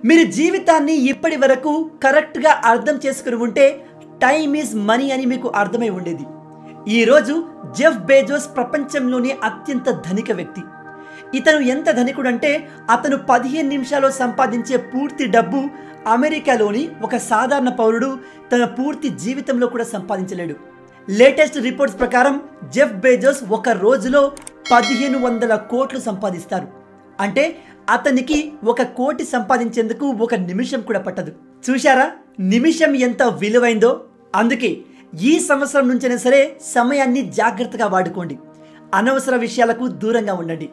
మీరు జీవితాన్ని ఇప్పటి వరకు కరెక్ట్గా అర్థం చేసుకుని ఉంటే టైమ్ ఈజ్ మనీ అని మీకు అర్థమై ఉండేది ఈరోజు జెఫ్ బేజోస్ ప్రపంచంలోని అత్యంత ధనిక వ్యక్తి ఇతను ఎంత ధనికుడంటే అతను పదిహేను నిమిషాల్లో సంపాదించే పూర్తి డబ్బు అమెరికాలోని ఒక సాధారణ పౌరుడు తన పూర్తి జీవితంలో కూడా సంపాదించలేడు లేటెస్ట్ రిపోర్ట్స్ ప్రకారం జెఫ్ బేజోస్ ఒక రోజులో పదిహేను వందల కోట్లు సంపాదిస్తారు అంటే అతనికి ఒక కోటి సంపాదించేందుకు ఒక నిమిషం కూడా పట్టదు చూశారా నిమిషం ఎంత విలువైందో అందుకే ఈ సంవత్సరం నుంచైనా సరే సమయాన్ని జాగ్రత్తగా వాడుకోండి అనవసర విషయాలకు దూరంగా ఉండండి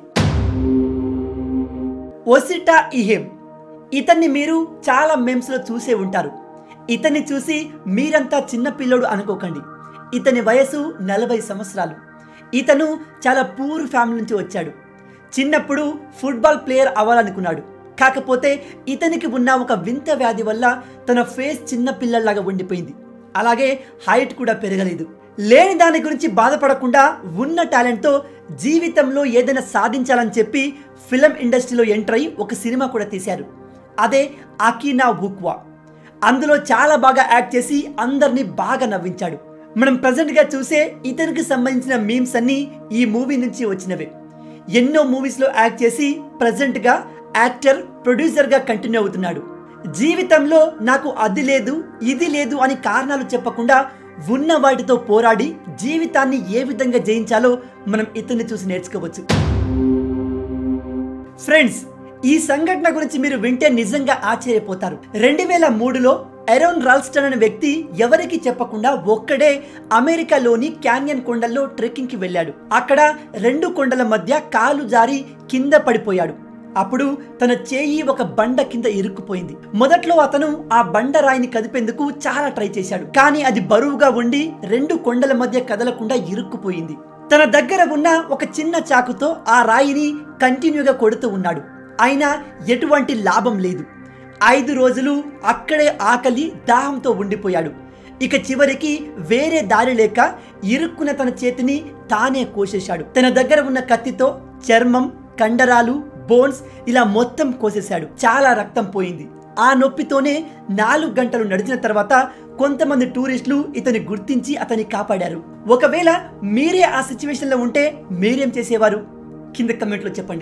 ఒసిటా ఇహెమ్ ఇతన్ని మీరు చాలా మేమ్స్లో చూసే ఉంటారు ఇతన్ని చూసి మీరంతా చిన్న పిల్లోడు అనుకోకండి ఇతని వయసు నలభై సంవత్సరాలు ఇతను చాలా పూర్ ఫ్యామిలీ నుంచి వచ్చాడు చిన్నప్పుడు ఫుట్బాల్ ప్లేయర్ అవ్వాలనుకున్నాడు కాకపోతే ఇతనికి ఉన్న ఒక వింత వ్యాధి వల్ల తన ఫేస్ చిన్న పిల్లల్లాగా ఉండిపోయింది అలాగే హైట్ కూడా పెరగలేదు లేని దాని గురించి బాధపడకుండా ఉన్న టాలెంట్తో జీవితంలో ఏదైనా సాధించాలని చెప్పి ఫిలిం ఇండస్ట్రీలో ఎంటర్ అయి ఒక సినిమా కూడా తీశారు అదే అకీనా బుక్వా అందులో చాలా బాగా యాక్ట్ చేసి అందరినీ బాగా నవ్వించాడు మనం ప్రజెంట్గా చూసే ఇతనికి సంబంధించిన మీమ్స్ అన్నీ ఈ మూవీ నుంచి వచ్చినవే ఎన్నో మూవీస్లో యాక్ట్ చేసి ప్రజెంట్గా యాక్టర్ ప్రొడ్యూసర్గా కంటిన్యూ అవుతున్నాడు జీవితంలో నాకు అది లేదు ఇది లేదు అని కారణాలు చెప్పకుండా ఉన్న వాటితో పోరాడి జీవితాన్ని ఏ విధంగా జయించాలో మనం ఇతన్ని చూసి నేర్చుకోవచ్చు ఫ్రెండ్స్ ఈ సంఘటన గురించి మీరు వింటే నిజంగా ఆశ్చర్యపోతారు రెండు వేల మూడులో ఎరోన్ రాల్స్టన్ అనే వ్యక్తి ఎవరికి చెప్పకుండా ఒక్కడే అమెరికాలోని క్యాన్యన్ కొండల్లో ట్రెక్కింగ్ కి వెళ్ళాడు అక్కడ రెండు కొండల మధ్య కాలు జారి కింద పడిపోయాడు అప్పుడు తన చేయి ఒక బండ కింద ఇరుక్కుపోయింది మొదట్లో అతను ఆ బండ రాయిని కదిపేందుకు చాలా ట్రై చేశాడు కానీ అది బరువుగా ఉండి రెండు కొండల మధ్య కదలకుండా ఇరుక్కుపోయింది తన దగ్గర ఉన్న ఒక చిన్న చాకుతో ఆ రాయిని కంటిన్యూగా కొడుతూ ఉన్నాడు అయినా ఎటువంటి లాభం లేదు ఐదు రోజులు అక్కడే ఆకలి దాహంతో ఉండిపోయాడు ఇక చివరికి వేరే దారి లేక ఇరుక్కున్న తన చేతిని తానే కోసేశాడు తన దగ్గర ఉన్న కత్తితో చర్మం కండరాలు బోన్స్ ఇలా మొత్తం కోసేశాడు చాలా రక్తం పోయింది ఆ నొప్పితోనే నాలుగు గంటలు నడిచిన తర్వాత కొంతమంది టూరిస్టులు ఇతని గుర్తించి అతన్ని కాపాడారు ఒకవేళ మీరే ఆ సిచ్యువేషన్లో ఉంటే మీరేం చేసేవారు కింద కమెంట్లో చెప్పండి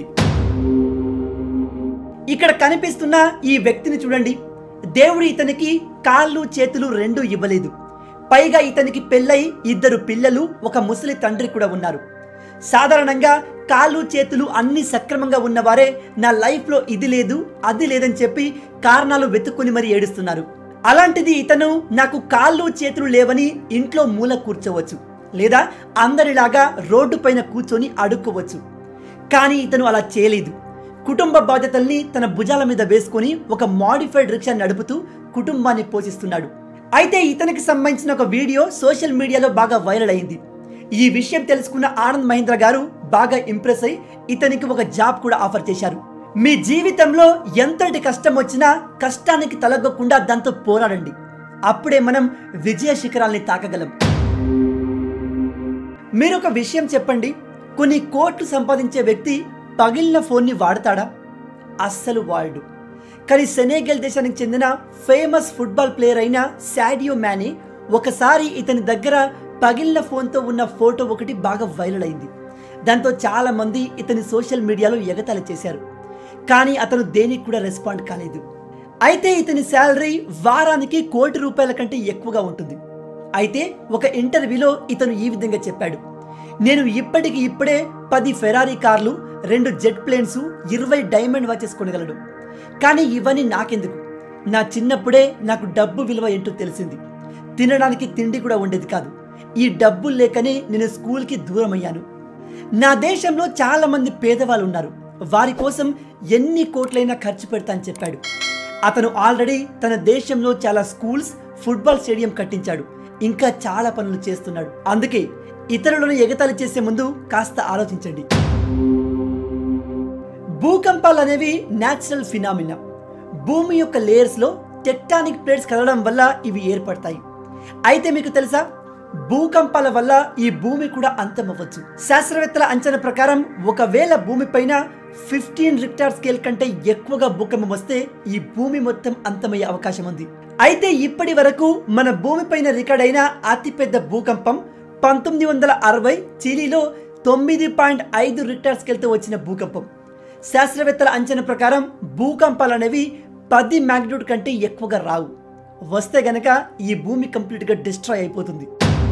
ఇక్కడ కనిపిస్తున్న ఈ వ్యక్తిని చూడండి దేవుడు ఇతనికి కాళ్ళు చేతులు రెండు ఇవ్వలేదు పైగా ఇతనికి పెళ్ళై ఇద్దరు పిల్లలు ఒక ముసలి తండ్రి కూడా ఉన్నారు సాధారణంగా కాళ్ళు చేతులు అన్ని సక్రమంగా ఉన్నవారే నా లైఫ్లో ఇది లేదు అది లేదని చెప్పి కారణాలు వెతుక్కుని మరి ఏడుస్తున్నారు అలాంటిది ఇతను నాకు కాళ్ళు చేతులు లేవని ఇంట్లో మూల కూర్చోవచ్చు లేదా అందరిలాగా రోడ్డు పైన కూర్చొని అడుక్కోవచ్చు కానీ ఇతను అలా చేయలేదు కుటుంబ బాధ్యతల్ని తన భుజాల మీద వేసుకొని ఒక మాడిఫైడ్ రిక్షా నడుపుతూ కుటుంబాన్ని పోషిస్తున్నాడు అయితే ఇతనికి సంబంధించిన ఒక వీడియో సోషల్ మీడియాలో బాగా వైరల్ అయింది ఈ విషయం తెలుసుకున్న ఆనంద్ మహేంద్ర గారు బాగా ఇంప్రెస్ అయి ఇతనికి ఒక జాబ్ కూడా ఆఫర్ చేశారు మీ జీవితంలో ఎంతటి కష్టం వచ్చినా కష్టానికి తలగకుండా దాంతో పోరాడండి అప్పుడే మనం విజయ శిఖరాల్ని తాకగలం మీరు ఒక విషయం చెప్పండి కొన్ని కోట్లు సంపాదించే వ్యక్తి పగిలిన ఫోన్ని వాడతాడా అస్సలు వాడు కానీ సెనేగల్ దేశానికి చెందిన ఫేమస్ ఫుట్బాల్ ప్లేయర్ అయిన శాడియో మ్యానీ ఒకసారి ఇతని దగ్గర పగిలిన ఫోన్తో ఉన్న ఫోటో ఒకటి బాగా వైరల్ అయింది దాంతో చాలామంది ఇతని సోషల్ మీడియాలో ఎగతాళి చేశారు కానీ అతను దేనికి కూడా రెస్పాండ్ కాలేదు అయితే ఇతని శాలరీ వారానికి కోటి రూపాయల కంటే ఎక్కువగా ఉంటుంది అయితే ఒక ఇంటర్వ్యూలో ఇతను ఈ విధంగా చెప్పాడు నేను ఇప్పటికి ఇప్పుడే పది ఫెరారీ కార్లు రెండు జెట్ ప్లేన్స్ ఇరవై డైమండ్ వాచెస్ కొనగలడు కానీ ఇవన్నీ నాకెందుకు నా చిన్నప్పుడే నాకు డబ్బు విలువ ఏంటో తెలిసింది తినడానికి తిండి కూడా ఉండేది కాదు ఈ డబ్బులు లేకనే నేను స్కూల్కి దూరం అయ్యాను నా దేశంలో చాలా మంది పేదవాళ్ళు ఉన్నారు వారి కోసం ఎన్ని కోట్లైనా ఖర్చు పెడతా అని చెప్పాడు అతను ఆల్రెడీ తన దేశంలో చాలా స్కూల్స్ ఫుట్బాల్ స్టేడియం కట్టించాడు ఇంకా చాలా పనులు చేస్తున్నాడు అందుకే ఇతరులను ఎగతాళి చేసే ముందు కాస్త ఆలోచించండి భూకంపాలు అనేవి న్యాచురల్ ఫినామినా భూమి యొక్క లేయర్స్లో టెక్టానిక్ ప్లేట్స్ కదలడం వల్ల ఇవి ఏర్పడతాయి అయితే మీకు తెలుసా భూకంపాల వల్ల ఈ భూమి కూడా అంతమవ్వచ్చు శాస్త్రవేత్తల అంచనా ప్రకారం ఒకవేళ భూమిపైన ఫిఫ్టీన్ రిక్టార్ స్కేల్ కంటే ఎక్కువగా భూకంపం వస్తే ఈ భూమి మొత్తం అంతమయ్యే అవకాశం ఉంది అయితే ఇప్పటి వరకు మన భూమిపైన రికార్డ్ అయిన అతిపెద్ద భూకంపం పంతొమ్మిది వందల అరవై చిలీలో తొమ్మిది పాయింట్ ఐదు రిక్టార్ స్కేల్తో వచ్చిన భూకంపం శాస్త్రవేత్తల అంచనా ప్రకారం భూకంపాలు అనేవి పది మ్యాగ్నిట్యూడ్ కంటే ఎక్కువగా రావు వస్తే గనక ఈ భూమి కంప్లీట్గా డిస్ట్రాయ్ అయిపోతుంది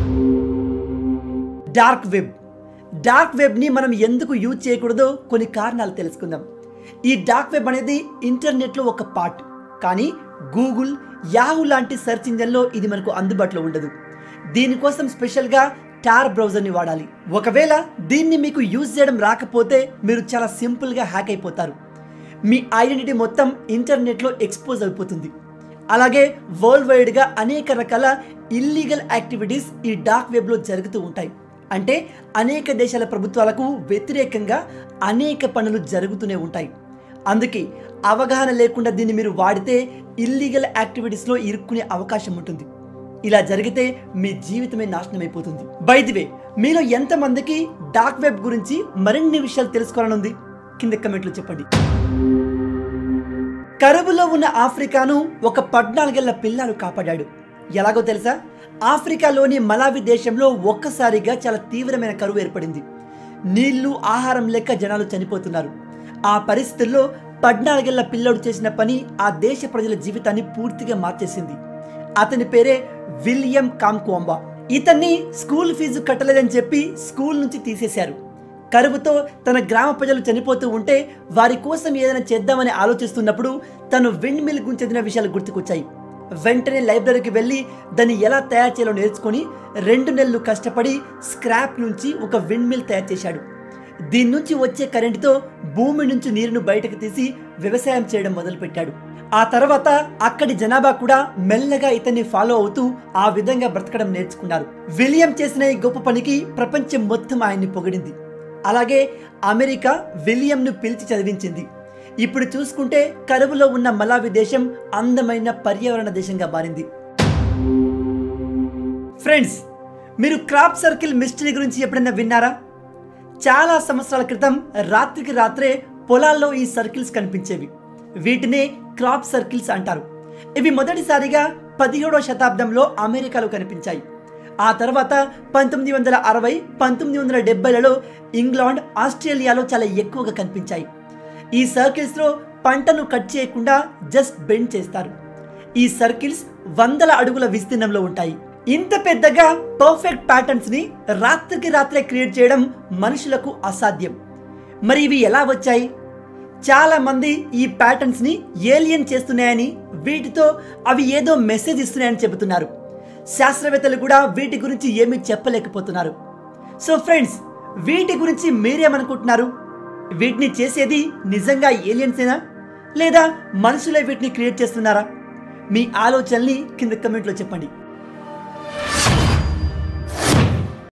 డార్క్ వెబ్ డార్క్ వెబ్ని మనం ఎందుకు యూజ్ చేయకూడదో కొన్ని కారణాలు తెలుసుకుందాం ఈ డార్క్ వెబ్ అనేది ఇంటర్నెట్లో ఒక పార్ట్ కానీ గూగుల్ యాహూ లాంటి సెర్చ్ ఇంజన్లో ఇది మనకు అందుబాటులో ఉండదు దీనికోసం స్పెషల్గా టార్ బ్రౌజర్ని వాడాలి ఒకవేళ దీన్ని మీకు యూజ్ చేయడం రాకపోతే మీరు చాలా సింపుల్గా హ్యాక్ అయిపోతారు మీ ఐడెంటిటీ మొత్తం ఇంటర్నెట్లో ఎక్స్పోజ్ అయిపోతుంది అలాగే వరల్డ్ వైడ్గా అనేక రకాల ఇల్లీగల్ యాక్టివిటీస్ ఈ డార్క్ వెబ్లో జరుగుతూ ఉంటాయి అంటే అనేక దేశాల ప్రభుత్వాలకు వ్యతిరేకంగా అనేక పనులు జరుగుతూనే ఉంటాయి అందుకే అవగాహన లేకుండా దీన్ని మీరు వాడితే ఇల్లీగల్ యాక్టివిటీస్లో ఇరుక్కునే అవకాశం ఉంటుంది ఇలా జరిగితే మీ జీవితమే నాశనం అయిపోతుంది బైదివే మీలో ఎంతమందికి డార్క్ వెబ్ గురించి మరిన్ని విషయాలు తెలుసుకోవాలని ఉంది కింద కమెంట్లో చెప్పండి కరువులో ఉన్న ఆఫ్రికాను ఒక పద్నాలుగేళ్ల పిల్లాడు కాపాడాడు ఎలాగో తెలుసా ఆఫ్రికాలోని మలావి దేశంలో ఒక్కసారిగా చాలా తీవ్రమైన కరువు ఏర్పడింది నీళ్లు ఆహారం లేక జనాలు చనిపోతున్నారు ఆ పరిస్థితుల్లో పద్నాలుగేళ్ల పిల్లోడు చేసిన పని ఆ దేశ ప్రజల జీవితాన్ని పూర్తిగా మార్చేసింది అతని పేరే విలియం కామ్కోంబా ఇతన్ని స్కూల్ ఫీజు కట్టలేదని చెప్పి స్కూల్ నుంచి తీసేశారు కరువుతో తన గ్రామ ప్రజలు చనిపోతూ ఉంటే వారి కోసం ఏదైనా చేద్దామని ఆలోచిస్తున్నప్పుడు తను విండ్ మిల్ గురించి చెందిన విషయాలు గుర్తుకొచ్చాయి వెంటనే లైబ్రరీకి వెళ్ళి దాన్ని ఎలా తయారు చేయాలో నేర్చుకొని రెండు నెలలు కష్టపడి స్క్రాప్ నుంచి ఒక విండ్ మిల్ తయారు చేశాడు దీని నుంచి వచ్చే కరెంటుతో భూమి నుంచి నీరును బయటకు తీసి వ్యవసాయం చేయడం మొదలుపెట్టాడు ఆ తర్వాత అక్కడి జనాభా కూడా మెల్లగా ఇతన్ని ఫాలో అవుతూ ఆ విధంగా బ్రతకడం నేర్చుకున్నారు విలియం చేసిన ఈ గొప్ప పనికి ప్రపంచం మొత్తం ఆయన్ని పొగిడింది అలాగే అమెరికా విలియంను పిలిచి చదివించింది ఇప్పుడు చూసుకుంటే కరువులో ఉన్న మలావి దేశం అందమైన పర్యావరణ దేశంగా మారింది ఫ్రెండ్స్ మీరు క్రాప్ సర్కిల్ మిస్టరీ గురించి ఎప్పుడైనా విన్నారా చాలా సంవత్సరాల క్రితం రాత్రికి రాత్రే పొలాల్లో ఈ సర్కిల్స్ కనిపించేవి వీటినే క్రాప్ సర్కిల్స్ అంటారు ఇవి మొదటిసారిగా పదిహేడవ శతాబ్దంలో అమెరికాలో కనిపించాయి ఆ తర్వాత పంతొమ్మిది వందల అరవై పంతొమ్మిది వందల డెబ్బైలలో ఇంగ్లాండ్ ఆస్ట్రేలియాలో చాలా ఎక్కువగా కనిపించాయి ఈ సర్కిల్స్లో పంటను కట్ చేయకుండా జస్ట్ బెండ్ చేస్తారు ఈ సర్కిల్స్ వందల అడుగుల విస్తీర్ణంలో ఉంటాయి ఇంత పెద్దగా పర్ఫెక్ట్ ప్యాటర్న్స్ ని రాత్రికి రాత్రే క్రియేట్ చేయడం మనుషులకు అసాధ్యం మరి ఇవి ఎలా వచ్చాయి చాలా మంది ఈ ప్యాటర్న్స్ ని ఏలియన్ చేస్తున్నాయని వీటితో అవి ఏదో మెసేజ్ ఇస్తున్నాయని చెబుతున్నారు శాస్త్రవేత్తలు కూడా వీటి గురించి ఏమీ చెప్పలేకపోతున్నారు సో ఫ్రెండ్స్ వీటి గురించి మీరేమనుకుంటున్నారు వీటిని చేసేది నిజంగా ఏలియన్సేనా లేదా మనుషులే వీటిని క్రియేట్ చేస్తున్నారా మీ ఆలోచనల్ని కింద కమెంట్లో చెప్పండి